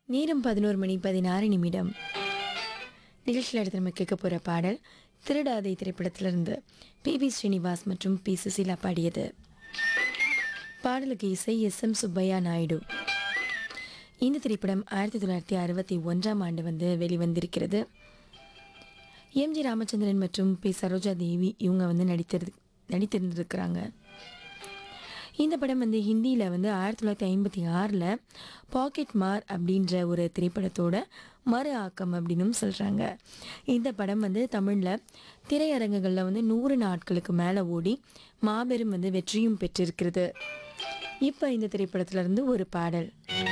நேரம் பதினோரு மணி பதினாறு நிமிடம் நிகழ்ச்சியில் அடுத்து நம்ம கேட்க போகிற பாடல் திருடாதை திரைப்படத்திலிருந்து பி பி ஸ்ரீனிவாஸ் மற்றும் பி சுசீலா பாடியது பாடலுக்கு இசை எஸ் எம் சுப்பையா நாயுடு இந்த திரைப்படம் ஆயிரத்தி தொள்ளாயிரத்தி அறுபத்தி ஒன்றாம் ஆண்டு வந்து வெளிவந்திருக்கிறது எம் ஜி ராமச்சந்திரன் மற்றும் பி சரோஜா தேவி இவங்க வந்து நடித்திரு நடித்திருந்திருக்கிறாங்க இந்த படம் வந்து ஹிந்தியில் வந்து ஆயிரத்தி தொள்ளாயிரத்தி ஐம்பத்தி ஆறில் பாக்கெட் மார் அப்படின்ற ஒரு திரைப்படத்தோட மறு ஆக்கம் அப்படின்னும் சொல்கிறாங்க இந்த படம் வந்து தமிழில் திரையரங்குகளில் வந்து நூறு நாட்களுக்கு மேலே ஓடி மாபெரும் வந்து வெற்றியும் பெற்றிருக்கிறது இப்போ இந்த திரைப்படத்துல இருந்து ஒரு பாடல்